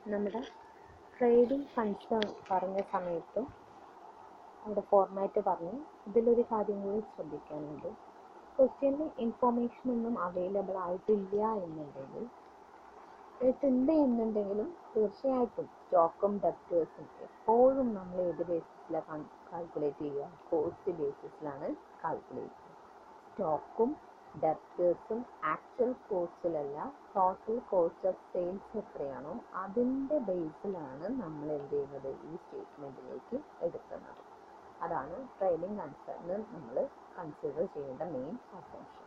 നമ്മുടെ trading concern പറഞ്ഞ സമയത്തും അവിടെ ഫോർമാറ്റ് പറഞ്ഞു ഇതിലൊരു കാര്യം കൂടി ശ്രദ്ധിക്കാനുണ്ട് ക്വസ്റ്റ്യനിൽ ഇൻഫോർമേഷൻ ഒന്നും അവൈലബിൾ ആയിട്ടില്ല എന്നുണ്ടെങ്കിൽ ഉണ്ട് എന്നുണ്ടെങ്കിലും തീർച്ചയായിട്ടും സ്റ്റോക്കും ഡെപ്റ്റേഴ്സും എപ്പോഴും നമ്മൾ ഏത് ബേസിസിലാണ് കാൽക്കുലേറ്റ് ചെയ്യുക കോസ്റ്റ് ബേസിസിലാണ് കാൽക്കുലേറ്റ് ചെയ്യുക സ്റ്റോക്കും ഡെപ്റ്റേഴ്സും ആക്ച്വൽ കോസ്റ്റിലല്ല ടോട്ടൽ കോസ്റ്റ് ഓഫ് സെയിൽസ് എത്രയാണോ അതിൻ്റെ ബേസിലാണ് നമ്മൾ എന്ത് ചെയ്യുന്നത് ഈ സ്റ്റേറ്റ്മെൻറ്റിലേക്ക് എടുക്കുന്നത് അതാണ് ട്രെയിലിംഗ് കൺസേണിന് നമ്മൾ കൺസിഡർ ചെയ്യേണ്ട മെയിൻ അസംഷൻ